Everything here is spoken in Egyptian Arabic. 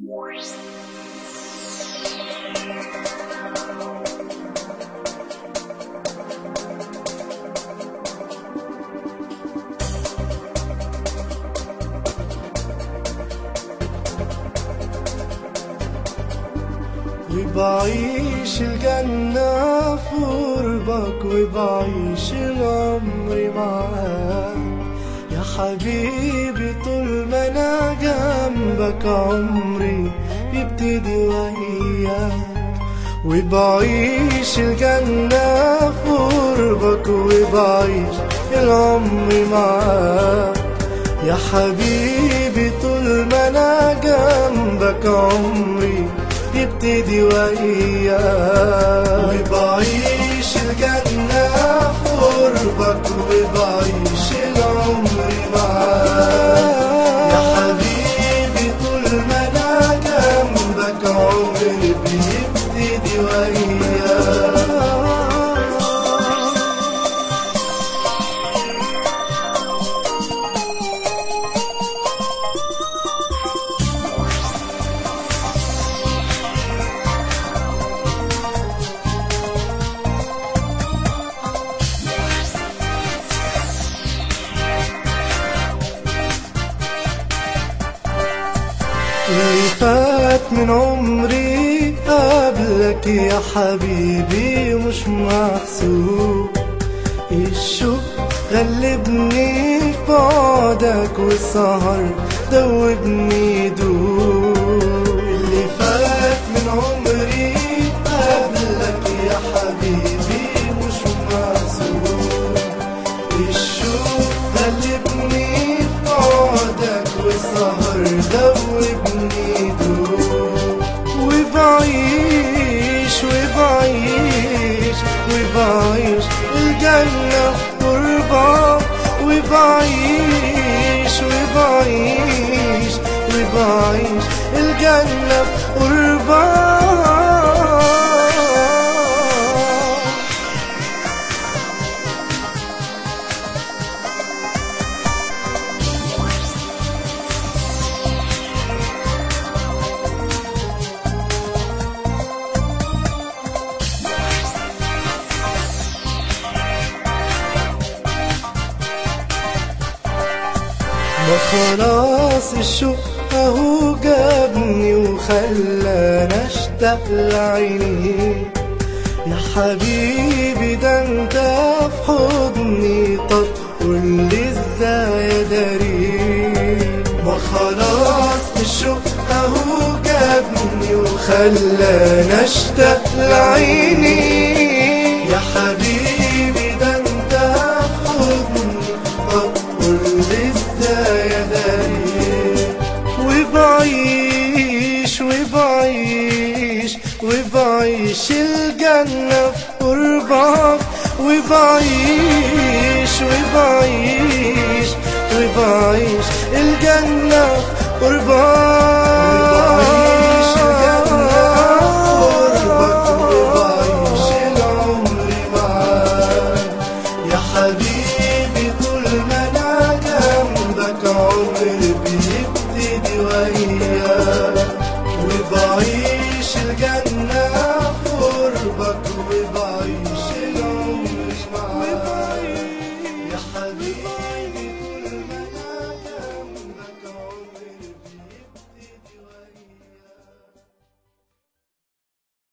وبعيش الجنة في قربك وبعيش العمر معاك يا حبيبي طول ما انا جنبك عمري بيبتدي وياك وبعيش الجنة في قربك وبعيش العمر معاك يا حبيبي طول ما انا جنبك عمري يبتدي وياك وبعيش الجنة في قربك وبعيش العمر معاك يا حبيبي طول ما انا جنبك عمري بيبتدي وياك اللي فات من عمري قبلك يا حبيبي مش محسوب الشوق غلبني في بعدك والسهر دوبني دوب اللي فات من عمري قبلك يا حبيبي مش محسوب الشوق غلبني في بعدك والسهر دوبني دوب وبعيش وبعيش وبعيش الجنة في قربك وبعيش وبعيش وبعيش الجنة في قربك ما خلاص الشوق اهو جابني وخلاني اشتاق لعينيك يا حبيبي ده انت في حضني طب قولي ازاي اداريك ما خلاص الشوق اهو جابني وخلاني اشتاق لعينيك يا حبيبي ده انت في حضني طب قولي ازاي اداريك وبعيش وبعيش وبعيش الجنة في قربك وبعيش وبعيش وبعيش الجنة في قربك وبعيش الجنة في قربك وبعيش العمر معاك يا حبيبي طول ما انا جنبك عمري بيبتدي وياك